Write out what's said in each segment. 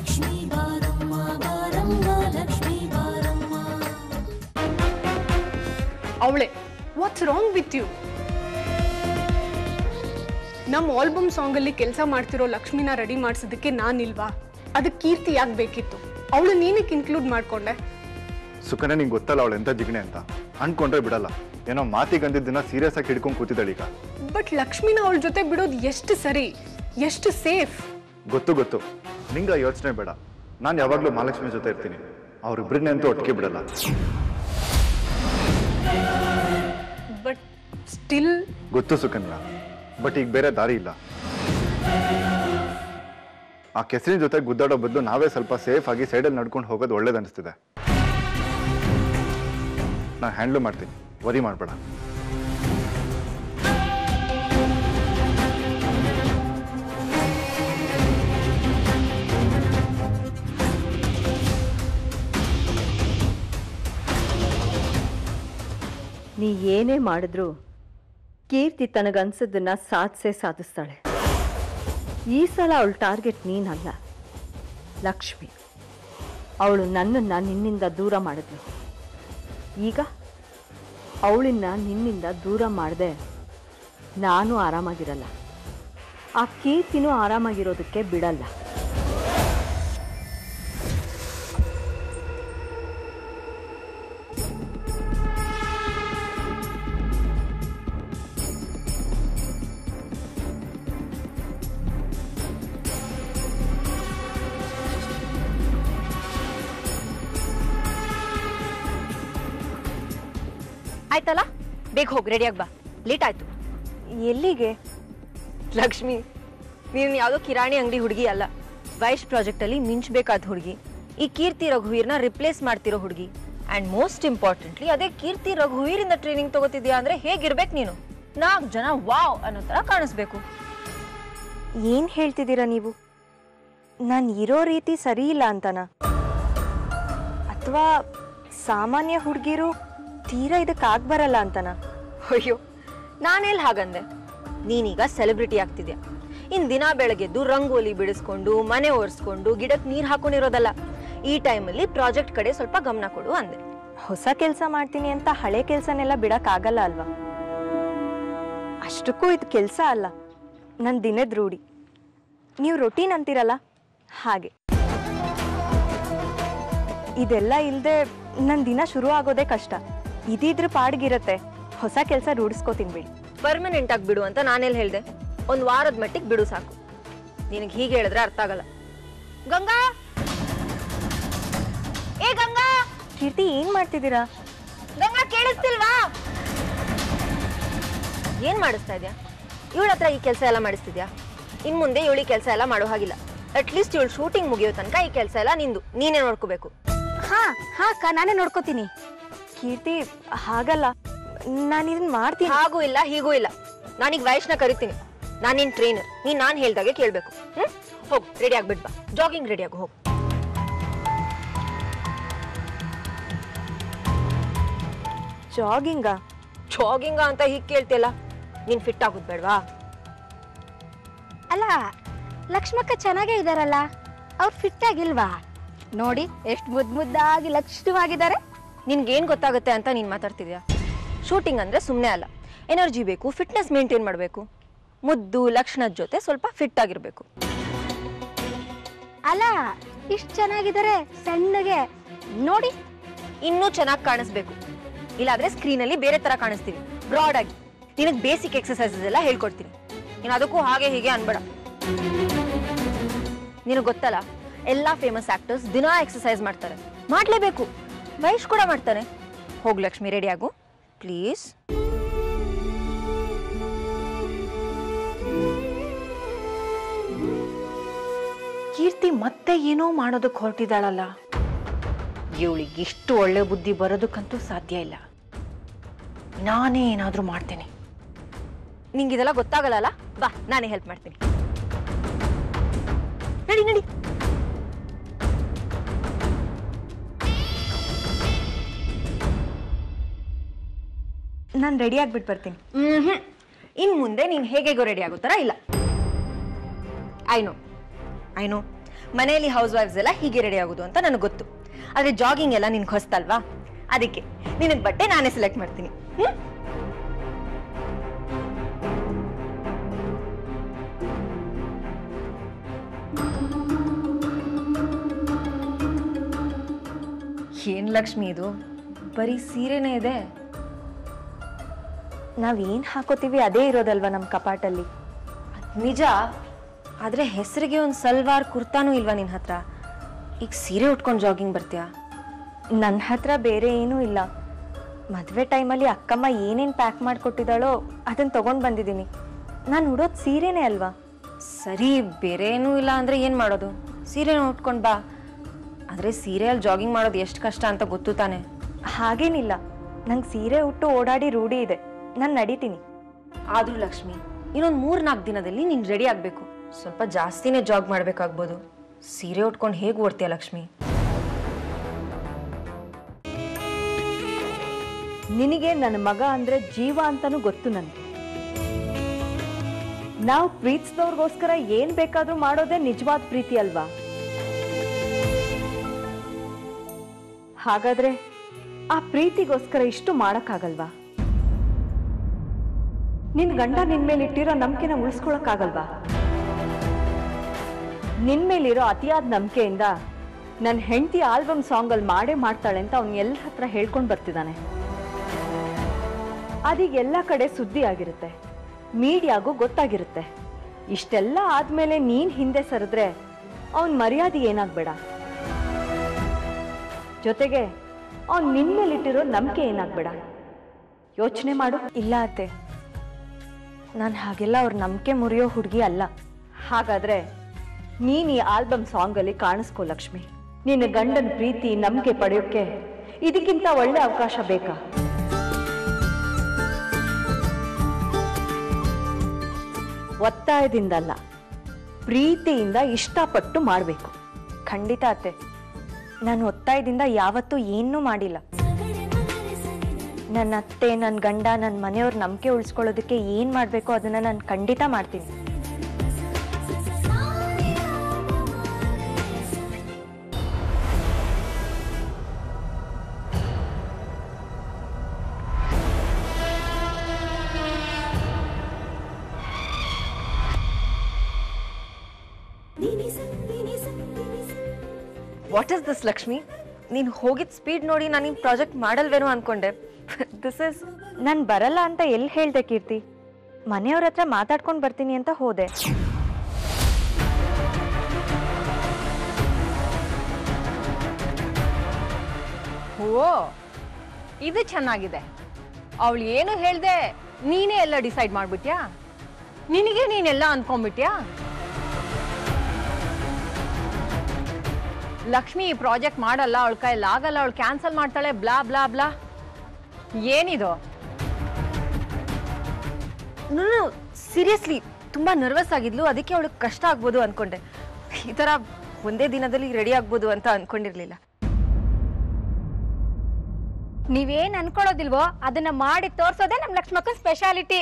ಲಕ್ಷ್ಮೀ ಬಾರಮ್ಮ ಬಾರಮ್ಮ ಲಕ್ಷ್ಮೀ ಬಾರಮ್ಮ ಅವಳೆ ವಾಟ್ಸ್ ರಾಂಗ್ ವಿತ್ ಯು ನಮ್ಮ ಆಲ್ಬಮ್ ಸಾಂಗಲ್ಲಿ ಕೆಲಸ ಮಾಡ್ತಿರೋ ಲಕ್ಷ್ಮಿನ ರೆಡಿ ಮಾಡಿಸೋದಕ್ಕೆ ನಾನಿಲ್ವಾ ಅದಕ್ಕೆ ಕೀರ್ತಿ ಯಾಕೆ ಬೇಕಿತ್ತು ಅವಳು ನೀನಕ್ಕೆ ಇನ್ಕ್ಲೂಡ್ ಮಾಡ್ಕೊಂಡೆ ಸುಕನ್ಯ ನಿಂಗೆ ಗೊತ್ತಲ್ಲ ಅವಳು ಎಂತ ಜಿಗಣೆ ಅಂತ ಅನ್ಕೊಂಡ್ರೆ ಬಿಡಲ್ಲ ಏನೋ ಮಾತಿಗೆ ಅಂದಿದ್ದನ್ನ ಸೀರಿಯಸ್ ಆಗಿ ಹಿಡ್ಕೊಂಡು ಕೂತಿದ್ದಾಳೆ ಈಗ ಬಟ್ ಲಕ್ಷ್ಮಿನ ಅವಳ ಜೊತೆ ಬಿಡೋದು ಎಷ್ಟು ಸರಿ ಎಷ್ಟು ಸೇಫ್ ಗೊತ್ತು ಗೊತ್ತು ನಿಂಗ ಯೋಚನೆ ಬೇಡ ನಾನು ಯಾವಾಗಲೂ ಮಹಾಲಕ್ಷ್ಮಿ ಜೊತೆ ಇರ್ತೀನಿ ಅವ್ರಿಬ್ರನ್ನೇ ಅಂತೂ ಒಟ್ಟಿಗೆ ಬಿಡಲ್ಲ ಬಟ್ ಸ್ಟಿಲ್ ಗೊತ್ತು ಸುಕನ್ಯ ಬಟ್ ಈಗ ಬೇರೆ ದಾರಿ ಇಲ್ಲ ಆ ಕೆಸರಿನ ಜೊತೆ ಗುದ್ದಾಡೋ ಬದಲು ನಾವೇ ಸ್ವಲ್ಪ ಸೇಫ್ ಆಗಿ ಸೈಡಲ್ಲಿ ನಡ್ಕೊಂಡು ಹೋಗೋದು ಒಳ್ಳೇದು ಅನಿಸ್ತಿದೆ ನಾನು ಹ್ಯಾಂಡ್ಲ್ ಮಾಡ್ತೀನಿ ವರಿ ಮಾಡಬೇಡ ನೀ ಏನೇ ಮಾಡಿದ್ರು ಕೀರ್ತಿ ತನಗನ್ಸದನ್ನ ಸಾಧಿಸೇ ಸಾಧಿಸ್ತಾಳೆ ಈ ಸಲ ಅವಳ ಟಾರ್ಗೆಟ್ ನೀನಲ್ಲ ಲಕ್ಷ್ಮಿ ಅವಳು ನನ್ನನ್ನು ನಿನ್ನಿಂದ ದೂರ ಮಾಡಿದ್ಲು ಈಗ ಅವಳನ್ನ ನಿನ್ನಿಂದ ದೂರ ಮಾಡದೆ ನಾನು ಆರಾಮಾಗಿರಲ್ಲ ಆ ಕೀರ್ತಿನೂ ಆರಾಮಾಗಿರೋದಕ್ಕೆ ಬಿಡಲ್ಲ ಆಯ್ತಲ್ಲ ಬೇಗ ಹೋಗಿ ರೆಡಿಯಾಗಿ ಬಾ ಲೇಟ್ ಆಯ್ತು ಎಲ್ಲಿಗೆ ಲಕ್ಷ್ಮಿ ನೀನು ಯಾವುದೋ ಕಿರಾಣಿ ಅಂಗಡಿ ಹುಡುಗಿ ಅಲ್ಲ ವೈಶ್ ಪ್ರಾಜೆಕ್ಟ್ ಅಲ್ಲಿ ಮಿಂಚ್ಬೇಕಾದ ಹುಡುಗಿ ಈ ಕೀರ್ತಿ ರಘುವೀರ್ನ ರಿಪ್ಲೇಸ್ ಮಾಡ್ತಿರೋ ಹುಡುಗಿ ಅಂಡ್ ಮೋಸ್ಟ್ ಇಂಪಾರ್ಟೆಂಟ್ಲಿ ಅದೇ ಕೀರ್ತಿ ರಘುವೀರಿಂದ ಟ್ರೈನಿಂಗ್ ತಗೋತಿದ್ಯಾ ಅಂದ್ರೆ ಹೇಗಿರ್ಬೇಕು ನೀನು ನಾಲ್ಕು ಜನ ವಾವ್ ಅನ್ನೋ ತರ ಕಾಣಿಸ್ಬೇಕು ಏನ್ ಹೇಳ್ತಿದ್ದೀರಾ ನೀವು ನಾನು ಇರೋ ರೀತಿ ಸರಿ ಇಲ್ಲ ಅಂತನಾ ಅಥವಾ ಸಾಮಾನ್ಯ ಹುಡುಗಿರು ತೀರಾ ಇದಕ್ಕೆ ಬರಲ್ಲ ಅಂತನಾ ಅಯ್ಯೋ ನಾನೆಲ್ಲಿ ಹಾಗಂದೆ ನೀನೀಗ ಸೆಲೆಬ್ರಿಟಿ ಆಗ್ತಿದ್ಯಾ ಇನ್ ದಿನ ಬೆಳಗ್ಗೆದ್ದು ರಂಗೋಲಿ ಬಿಡಿಸ್ಕೊಂಡು ಮನೆ ಒರೆಸ್ಕೊಂಡು ಗಿಡಕ್ಕೆ ನೀರು ಹಾಕೊಂಡಿರೋದಲ್ಲ ಈ ಟೈಮಲ್ಲಿ ಪ್ರಾಜೆಕ್ಟ್ ಕಡೆ ಸ್ವಲ್ಪ ಗಮನ ಕೊಡು ಅಂದೆ ಹೊಸ ಕೆಲಸ ಮಾಡ್ತೀನಿ ಅಂತ ಹಳೆ ಕೆಲಸನೆಲ್ಲ ಬಿಡಕ್ಕಾಗಲ್ಲ ಅಲ್ವಾ ಅಷ್ಟಕ್ಕೂ ಇದು ಕೆಲಸ ಅಲ್ಲ ನನ್ನ ದಿನದ ರೂಢಿ ನೀವು ರೊಟೀನ್ ಅಂತೀರಲ್ಲ ಹಾಗೆ ಇದೆಲ್ಲ ಇಲ್ಲದೆ ನನ್ನ ದಿನ ಶುರು ಆಗೋದೇ ಕಷ್ಟ ಇದಿದ್ರ ಪಾಡ್ಗಿರತ್ತೆ ಹೊಸ ಕೆಲಸ ರೂಢಿಸ್ಕೋತೀನಿ ಬಿಡಿ ಪರ್ಮನೆಂಟ್ ಆಗಿ ಬಿಡು ಅಂತ ನಾನೆಲ್ಲಿ ಹೇಳ್ದೆ ಒಂದ್ ವಾರದ ಮಟ್ಟಿಗೆ ಬಿಡು ಸಾಕು ನಿನಗೆ ಹೀಗೆ ಹೇಳಿದ್ರೆ ಅರ್ಥ ಆಗಲ್ಲ ಗಂಗಾ ಏ ಗಂಗಾ ಕೀರ್ತಿ ಏನ್ ಮಾಡ್ತಿದ್ದೀರಾ ಗಂಗಾ ಕೇಳಿಸ್ತಿಲ್ವಾ ಏನ್ ಮಾಡಿಸ್ತಾ ಇದ್ಯಾ ಇವಳ ಹತ್ರ ಈ ಕೆಲಸ ಎಲ್ಲ ಮಾಡಿಸ್ತಿದ್ಯಾ ಇನ್ ಮುಂದೆ ಇವಳಿ ಕೆಲಸ ಎಲ್ಲ ಮಾಡೋ ಹಾಗಿಲ್ಲ ಅಟ್ಲೀಸ್ಟ್ ಇವಳು ಶೂಟಿಂಗ್ ಮುಗಿಯೋ ತನಕ ಈ ಕೆಲಸ ಎಲ್ಲ ನಿಂದು ನೀನೇ ನೋಡ್ಕೋಬೇಕು ಹಾ ಹಾ ಅಕ್ಕ ನಾನೇ ನೋಡ್ಕೋತೀನಿ ಕೀರ್ತಿ ಹಾಗಲ್ಲ ನಾನು ಇದನ್ನ ಮಾಡ್ತೀನಿ ಹಾಗೂ ಇಲ್ಲ ಹೀಗೂ ಇಲ್ಲ ನಾನೀಗ ವಯಸ್ಸನ್ನ ಕರಿತೀನಿ ನಾನು ನಿನ್ ಟ್ರೈನರ್ ನೀನ್ ನಾನ್ ಹೇಳ್ದಾಗೆ ಕೇಳ್ಬೇಕು ಹ್ಮ್ ಹೋಗ್ ರೆಡಿ ಆಗ್ಬಿಟ್ ಬಾ ಜಾಗಿಂಗ್ ರೆಡಿ ಆಗು ಹೋಗ್ ಜಾಗಿಂಗಾ ಜಾಗಿಂಗ ಅಂತ ಹೀಗ್ ಕೇಳ್ತಿಯಲ್ಲ ನೀನ್ ಫಿಟ್ ಆಗುದ್ ಬೇಡ್ವಾ ಅಲ್ಲ ಲಕ್ಷ್ಮಕ್ಕ ಚೆನ್ನಾಗೇ ಇದಾರಲ್ಲ ಅವ್ರು ಫಿಟ್ ಆಗಿಲ್ವಾ ನೋಡಿ ಎಷ್ಟು ಮುದ್ ಮುದ್ದಾಗಿ ಲಕ್ಷಣವಾಗಿದ್ದಾರೆ ನಿನ್ಗೇನ್ ಗೊತ್ತಾಗುತ್ತೆ ಅಂತ ನೀನ್ ಮಾತಾಡ್ತಿದ್ಯಾ ಶೂಟಿಂಗ್ ಅಂದ್ರೆ ಸುಮ್ಮನೆ ಅಲ್ಲ ಎನರ್ಜಿ ಬೇಕು ಫಿಟ್ನೆಸ್ ಮೇಂಟೈನ್ ಮಾಡಬೇಕು ಮುದ್ದು ಲಕ್ಷಣದ ಜೊತೆ ಸ್ವಲ್ಪ ಫಿಟ್ ಆಗಿರ್ಬೇಕು ಅಲ್ಲ ಇಷ್ಟು ಚೆನ್ನಾಗಿದ್ದಾರೆ ಸಣ್ಣಗೆ ನೋಡಿ ಇನ್ನೂ ಚೆನ್ನಾಗಿ ಕಾಣಿಸ್ಬೇಕು ಇಲ್ಲಾದ್ರೆ ಸ್ಕ್ರೀನಲ್ಲಿ ಬೇರೆ ತರ ಕಾಣಿಸ್ತೀವಿ ಬ್ರಾಡ್ ಆಗಿ ನಿನಗೆ ಬೇಸಿಕ್ ಎಕ್ಸಸೈಸಸ್ ಎಲ್ಲ ಹೇಳ್ಕೊಡ್ತೀನಿ ನೀನು ಅದಕ್ಕೂ ಹಾಗೆ ಹೀಗೆ ಅನ್ಬೇಡ ನಿನಗೆ ಗೊತ್ತಲ್ಲ ಎಲ್ಲ ಫೇಮಸ್ ಆಕ್ಟರ್ಸ್ ದಿನ ಎಕ್ಸಸೈಸ್ ಮಾಡ್ತಾರೆ ಮಾಡ್ಲೇಬೇಕು ವಯಸ್ಸು ಕೂಡ ಮಾಡ್ತಾನೆ ಹೋಗ್ ಲಕ್ಷ್ಮಿ ರೆಡಿ ಆಗು ಪ್ಲೀಸ್ ಕೀರ್ತಿ ಮತ್ತೆ ಏನೋ ಮಾಡೋದಕ್ಕೆ ಹೊರಟಿದ್ದಾಳಲ್ಲ ಇವಳಿಗೆ ಇಷ್ಟು ಒಳ್ಳೆ ಬುದ್ಧಿ ಬರೋದಕ್ಕಂತೂ ಸಾಧ್ಯ ಇಲ್ಲ ನಾನೇ ಏನಾದರೂ ಮಾಡ್ತೇನೆ ನಿಂಗೆ ಇದೆಲ್ಲ ಗೊತ್ತಾಗಲ್ಲ ಬಾ ನಾನೇ ಹೆಲ್ಪ್ ಮಾಡ್ತೀನಿ ನಡಿ ನಡಿ ನಾನು ರೆಡಿ ಆಗ್ಬಿಟ್ಟು ಬರ್ತೀನಿ ಮ್ಹೂ. ಇನ್ ಮುಂದೆ ನೀನ್ ಹೇಗೆಗೋ ರೆಡಿ ಆಗುತ್ತಾರ ಇಲ್ಲ ಐ ನೋ ಐ ನೋ ಮನೆಯಲ್ಲಿ ಹೌಸ್ ವೈಫ್ಸ್ ಎಲ್ಲ ಹೀಗೆ ರೆಡಿ ಆಗೋದು ಅಂತ ನನಗೆ ಗೊತ್ತು ಆದ್ರೆ ಜಾಗಿಂಗ್ ಎಲ್ಲ ನಿನ್ಗೆ ಹೊಸ್ತಲ್ವಾ ಅದಕ್ಕೆ ನಿನಗೆ ಬಟ್ಟೆ ನಾನೇ ಸೆಲೆಕ್ಟ್ ಮಾಡ್ತೀನಿ ಹ್ಮ್ ಏನ್ ಲಕ್ಷ್ಮಿ ಇದು ಬರೀ ಸೀರೆನೇ ಇದೆ ನಾವೇನು ಹಾಕೋತೀವಿ ಅದೇ ಇರೋದಲ್ವಾ ನಮ್ಮ ಕಪಾಟಲ್ಲಿ ನಿಜ ಆದ್ರೆ ಹೆಸರಿಗೆ ಒಂದು ಸಲ್ವಾರ್ ಕುರ್ತಾನೂ ಇಲ್ವಾ ನಿನ್ ಹತ್ರ ಈಗ ಸೀರೆ ಉಟ್ಕೊಂಡು ಜಾಗಿಂಗ್ ಬರ್ತೀಯಾ ನನ್ನ ಹತ್ರ ಬೇರೆ ಏನೂ ಇಲ್ಲ ಮದುವೆ ಟೈಮಲ್ಲಿ ಅಕ್ಕಮ್ಮ ಏನೇನು ಪ್ಯಾಕ್ ಮಾಡಿಕೊಟ್ಟಿದ್ದಾಳೋ ಅದನ್ನು ತೊಗೊಂಡು ಬಂದಿದ್ದೀನಿ ನಾನು ಉಡೋದು ಸೀರೆನೇ ಅಲ್ವಾ ಸರಿ ಬೇರೆ ಏನೂ ಇಲ್ಲ ಅಂದ್ರೆ ಏನ್ ಮಾಡೋದು ಸೀರೆನ ಉಟ್ಕೊಂಡ್ ಬಾ ಆದ್ರೆ ಸೀರೆಯಲ್ಲಿ ಜಾಗಿಂಗ್ ಮಾಡೋದು ಎಷ್ಟು ಕಷ್ಟ ಅಂತ ಗೊತ್ತು ತಾನೆ ಹಾಗೇನಿಲ್ಲ ನಂಗೆ ಸೀರೆ ಉಟ್ಟು ಓಡಾಡಿ ರೂಢಿ ಇದೆ ನಾನು ನಡೀತೀನಿ ಆದ್ರೂ ಲಕ್ಷ್ಮಿ ಇನ್ನೊಂದು ಮೂರ್ ನಾಲ್ಕು ದಿನದಲ್ಲಿ ನೀನ್ ರೆಡಿ ಆಗ್ಬೇಕು ಸ್ವಲ್ಪ ಜಾಸ್ತಿನೇ ಜಾಗ್ ಮಾಡ್ಬೇಕಾಗ್ಬೋದು ಸೀರೆ ಉಟ್ಕೊಂಡು ಹೇಗೆ ಓಡ್ತೀಯ ಲಕ್ಷ್ಮಿ ನಿನಗೆ ನನ್ನ ಮಗ ಅಂದ್ರೆ ಜೀವ ಅಂತಾನೂ ಗೊತ್ತು ನನಗೆ ನಾವು ಪ್ರೀತಿಸಿದವ್ರಿಗೋಸ್ಕರ ಏನ್ ಬೇಕಾದ್ರೂ ಮಾಡೋದೇ ನಿಜವಾದ ಪ್ರೀತಿ ಅಲ್ವಾ ಹಾಗಾದ್ರೆ ಆ ಪ್ರೀತಿಗೋಸ್ಕರ ಇಷ್ಟು ಮಾಡಕ್ಕಾಗಲ್ವಾ ನಿನ್ ಗಂಡ ನಿನ್ ಮೇಲೆ ಇಟ್ಟಿರೋ ನಂಬಿಕೆನ ಉಳಿಸ್ಕೊಳಕ್ಕಾಗಲ್ವಾ ನಿನ್ ಮೇಲಿರೋ ಅತಿಯಾದ ನಂಬಿಕೆಯಿಂದ ನನ್ನ ಹೆಂಡತಿ ಆಲ್ಬಮ್ ಸಾಂಗ್ ಅಲ್ಲಿ ಮಾಡೇ ಮಾಡ್ತಾಳೆ ಅಂತ ಅವ್ನು ಎಲ್ಲ ಹತ್ರ ಹೇಳ್ಕೊಂಡು ಬರ್ತಿದ್ದಾನೆ ಅದೀಗ ಎಲ್ಲ ಕಡೆ ಸುದ್ದಿ ಆಗಿರುತ್ತೆ ಮೀಡಿಯಾಗೂ ಗೊತ್ತಾಗಿರುತ್ತೆ ಇಷ್ಟೆಲ್ಲ ಆದ್ಮೇಲೆ ನೀನ್ ಹಿಂದೆ ಸರಿದ್ರೆ ಅವನ್ ಮರ್ಯಾದೆ ಏನಾಗ್ಬೇಡ ಜೊತೆಗೆ ಅವ್ನ್ ನಿನ್ ಮೇಲಿಟ್ಟಿರೋ ನಂಬಿಕೆ ಏನಾಗ್ಬೇಡ ಯೋಚನೆ ಮಾಡು ಇಲ್ಲ ಅತ್ತೆ ನಾನು ಹಾಗೆಲ್ಲ ಅವ್ರ ನಂಬಿಕೆ ಮುರಿಯೋ ಹುಡುಗಿ ಅಲ್ಲ ಹಾಗಾದ್ರೆ ನೀನ್ ಈ ಆಲ್ಬಮ್ ಸಾಂಗ್ ಅಲ್ಲಿ ಕಾಣಿಸ್ಕೋ ಲಕ್ಷ್ಮಿ ನಿನ್ನ ಗಂಡನ ಪ್ರೀತಿ ನಂಬಿಕೆ ಪಡೆಯೋಕೆ ಇದಕ್ಕಿಂತ ಒಳ್ಳೆ ಅವಕಾಶ ಬೇಕಾ ಒತ್ತಾಯದಿಂದಲ್ಲ ಪ್ರೀತಿಯಿಂದ ಇಷ್ಟಪಟ್ಟು ಮಾಡಬೇಕು ಖಂಡಿತ ಅತ್ತೆ ನಾನು ಒತ್ತಾಯದಿಂದ ಯಾವತ್ತೂ ಏನೂ ಮಾಡಿಲ್ಲ ನನ್ನ ಅತ್ತೆ ನನ್ನ ಗಂಡ ನನ್ನ ಮನೆಯವ್ರ ನಂಬಿಕೆ ಉಳಿಸ್ಕೊಳ್ಳೋದಕ್ಕೆ ಏನು ಮಾಡಬೇಕೋ ಅದನ್ನು ನಾನು ಖಂಡಿತ ಮಾಡ್ತೀನಿ ವಾಟ್ ಇಸ್ ದಿಸ್ ಲಕ್ಷ್ಮಿ ನೀನು ಹೋಗಿದ್ ಸ್ಪೀಡ್ ನೋಡಿ ನಾನು ನಿನ್ ಪ್ರಾಜೆಕ್ಟ್ ಮಾಡಲ್ವೇನೋ ಅನ್ಕೊಂಡೆ ದಿಸ್ ಇಸ್ ನಾನು ಬರಲ್ಲ ಅಂತ ಎಲ್ಲಿ ಹೇಳ್ದೆ ಕೀರ್ತಿ ಮನೆಯವ್ರ ಹತ್ರ ಮಾತಾಡ್ಕೊಂಡು ಬರ್ತೀನಿ ಅಂತ ಹೋದೆ ಓ ಇದು ಚೆನ್ನಾಗಿದೆ ಅವಳು ಏನು ಹೇಳ್ದೆ ನೀನೇ ಎಲ್ಲ ಡಿಸೈಡ್ ಮಾಡ್ಬಿಟ್ಯಾ ನಿನಗೆ ನೀನೆಲ್ಲ ಅನ್ಕೊಂಡ್ಬಿಟ್ಯಾ ಲಕ್ಷ್ಮಿ ಈ ಪ್ರಾಜೆಕ್ಟ್ ಮಾಡಲ್ಲ ಅವಳ ಕೈಯಲ್ಲಿ ಆಗಲ್ಲ ಅವಳು ಕ್ಯಾನ್ಸಲ್ ಮಾಡ್ತಾಳೆ ಬ್ಲಾ ಬ್ಲಾ ಬ್ಲಾ ಏನಿದು ಸೀರಿಯಸ್ಲಿ ತುಂಬಾ ನರ್ವಸ್ ಆಗಿದ್ಲು ಅದಕ್ಕೆ ಅವಳಿಗೆ ಕಷ್ಟ ಆಗ್ಬೋದು ಅನ್ಕೊಂಡೆ ಈ ತರ ಒಂದೇ ದಿನದಲ್ಲಿ ರೆಡಿ ಆಗ್ಬೋದು ಅಂತ ಅನ್ಕೊಂಡಿರ್ಲಿಲ್ಲ ನೀವೇನ್ ಅನ್ಕೊಳ್ಳೋದಿಲ್ವೋ ಅದನ್ನ ಮಾಡಿ ತೋರ್ಸೋದೇ ನಮ್ ಲಕ್ಷ್ಮಕ್ಕನ್ ಸ್ಪೆಷಾಲಿಟಿ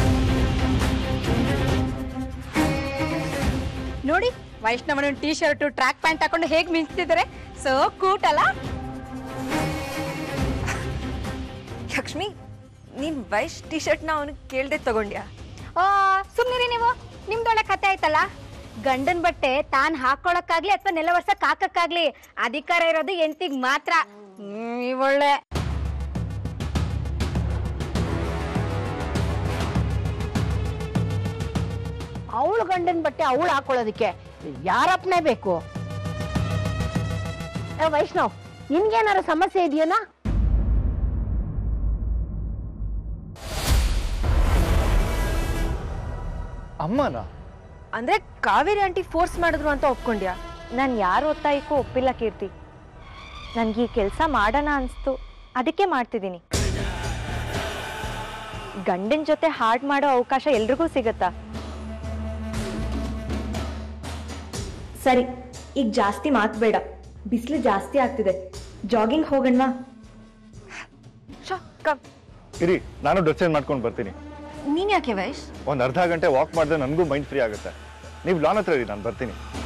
ನೋಡಿ ವೈಷ್ಣವನ ಟೀ ಶರ್ಟ್ ಟ್ರ್ಯಾಕ್ ಪ್ಯಾಂಟ್ ಹಾಕೊಂಡು ಹೇಗ್ ಮಿಂಚ್ತಿದ್ದಾರೆ ಸೊ ಕೂಟ್ ಅಲ್ಲ ಲಕ್ಷ್ಮಿ ನೀನ್ ವೈಶ್ ಟಿ ಶರ್ಟ್ನ ಅವನಿಗೆ ಕೇಳ್ದೆ ತಗೊಂಡ್ಯಾ ಆ ಸುಮ್ನಿರಿ ನೀವು ನಿಮ್ದೊಳ್ಳೆ ಕತೆ ಆಯ್ತಲ್ಲ ಗಂಡನ್ ಬಟ್ಟೆ ತಾನ್ ಹಾಕೊಳಕ್ಕಾಗ್ಲಿ ಅಥವಾ ನೆಲ ವರ್ಷಕ್ ಹಾಕಕ್ಕಾಗ್ಲಿ ಅಧಿಕಾರ ಇರೋದು ಎಂತಿಗ್ ಮಾತ್ರ ಹ್ಮ್, ಇವೊಳ್ಳೆ ಅವಳು ಗಂಡನ ಬಟ್ಟೆ ಅವಳು ಹಾಕೊಳ್ಳೋದಕ್ಕೆ ಯಾರಪ್ಪನೇ ಬೇಕು ಏ, ವೈಷ್ಣವ್ ನಿನ್ಗೇನಾರ ಸಮಸ್ಯೆ ಇದೆಯೇನಾ ಅಮ್ಮನ ಅಂದ್ರೆ ಕಾವೇರಿ ಆಂಟಿ ಫೋರ್ಸ್ ಮಾಡಿದ್ರು ಅಂತ ಒಪ್ಕೊಂಡ್ಯಾ ನಾನು ಯಾರ ಒತ್ತಾಯಕ್ಕೂ ಒಪ್ಪಿಲ್ಲ ಕೀರ್ತಿ ನನಗೆ ಈ ಕೆಲಸ ಮಾಡೋಣ ಅನಿಸ್ತು ಅದಕ್ಕೆ ಮಾಡ್ತಿದ್ದೀನಿ ಗಂಡನ ಜೊತೆ ಹಾಡ್ ಮಾಡೋ ಅವಕಾಶ ಎಲ್ರಿಗೂ ಸಿಗತ್ತಾ ಸರಿ ಈಗ ಜಾಸ್ತಿ ಮಾತು ಬೇಡ ಬಿಸಿಲು ಜಾಸ್ತಿ ಆಗ್ತಿದೆ ಜಾಗಿಂಗ್ ಹೋಗಣ್ವಾ ಶೋ, ಕ- ಇರಿ ನಾನು ಡ್ರೆಸ್ ಚೇಂಜ್ ಮಾಡ್ಕೊಂಡು ಬರ್ತೀನಿ ನೀನ್ ಯಾಕೆ ವೈಶ್ ಒಂದು ಅರ್ಧ ಗಂಟೆ ವಾಕ್ ಮಾಡಿದ್ರೆ ನನಗೂ ಮೈಂಡ್ ಫ್ರೀ ಆಗುತ್ತೆ ನೀವು ಲಾನ್ ಹತ್ರ ಇರಿ ನಾನು ಬರ್ತೀನಿ